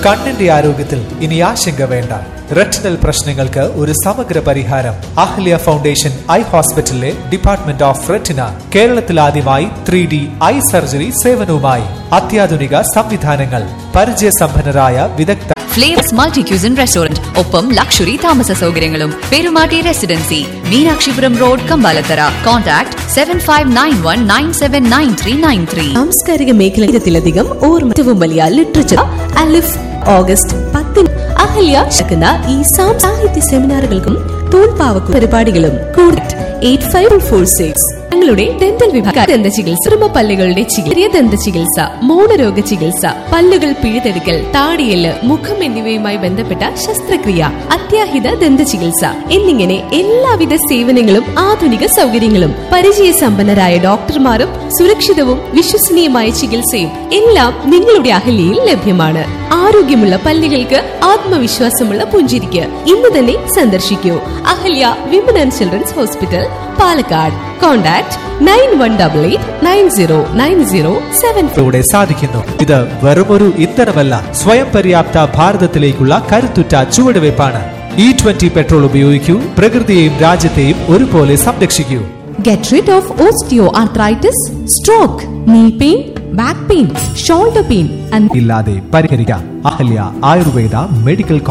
കണ്ണിന്റെ ആരോഗ്യത്തിൽ ഇനി ആശങ്ക വേണ്ട റെറ്റിനൽ പ്രശ്നങ്ങൾക്ക് ഒരു സമഗ്ര പരിഹാരം അഹ്ല്യ ഫൗണ്ടേഷൻ ഐ ഹോസ്പിറ്റലിലെ ഡിപ്പാർട്ട്മെന്റ് ഓഫ് റെറ്റിന കേരളത്തിൽ ആദ്യമായി ത്രീ ഡി ഐ സർജറി സേവനവുമായി അത്യാധുനിക സംവിധാനങ്ങൾ പരിചയസമ്പന്നരായ വിദഗ്ധ ഫ്ലേവ്സ് മൾട്ടി ക്യൂസിൻ റെസ്റ്റോറന്റ് ഒപ്പം ലക്ഷറി താമസ സൗകര്യങ്ങളും Perumatty residency Meenakshipuram road Kambalathara contact seven five nine one nine seven nine three nine three സാംസ്കാരിക മേഖലയിലധികം ഓർമ്മ ഏറ്റവും വലിയ ലിറ്ററേച്ചർ അലിഫ് ഓഗസ്റ്റ് പത്തിന് അഹല്യ ശക്കുന്ന ഈ സാം സാഹിത്യ സെമിനാറുകൾക്കും തോൽപ്പാവക്കും പരിപാടികളും contact eight five four six ഞങ്ങളുടെ ഡെന്റൽ വിഭാഗ ദന്ത ചികിത്സ ചർമ്മ പല്ലുകളുടെ ചികിത്സ ദന്ത ചികിത്സ മൗനരോഗ ചികിത്സ പല്ലുകൾ പിഴുതെടുക്കൽ താടിയല് മുഖം എന്നിവയുമായി ബന്ധപ്പെട്ട ശസ്ത്രക്രിയ അത്യാഹിത ദന്ത ചികിത്സ എന്നിങ്ങനെ എല്ലാവിധ സേവനങ്ങളും ആധുനിക സൗകര്യങ്ങളും പരിചയസമ്പന്നരായ ഡോക്ടർമാരും സുരക്ഷിതവും വിശ്വസനീയമായ ചികിത്സയും എല്ലാം നിങ്ങളുടെ അഹല്യയിൽ ലഭ്യമാണ് ആരോഗ്യമുള്ള പല്ലുകൾക്ക് ആത്മവിശ്വാസമുള്ള പുഞ്ചിരിക്ക് ഇന്ന് തന്നെ സന്ദർശിക്കൂ Ahalya women and children's hospital Palakkad contact nine one double eight nine zero nine zero seven ിലൂടെ സാധിക്കുന്നു ഇത് വെറുമൊരു ഇന്ധനമല്ല സ്വയം പര്യാപ്ത ഭാരതത്തിലേക്കുള്ള കരുത്തുറ്റ ചുവടുവയ്പ്പാണ് ഇ ട്വന്റി പെട്രോൾ ഉപയോഗിക്കൂ പ്രകൃതിയെയും രാജ്യത്തെയും ഒരുപോലെ സംരക്ഷിക്കൂ Get rid of osteoarthritis, stroke, knee pain, back pain, shoulder pain, and ഇല്ലാതെ പരിഹരിക്കാം അഹല്യ ആയുർവേദ മെഡിക്കൽ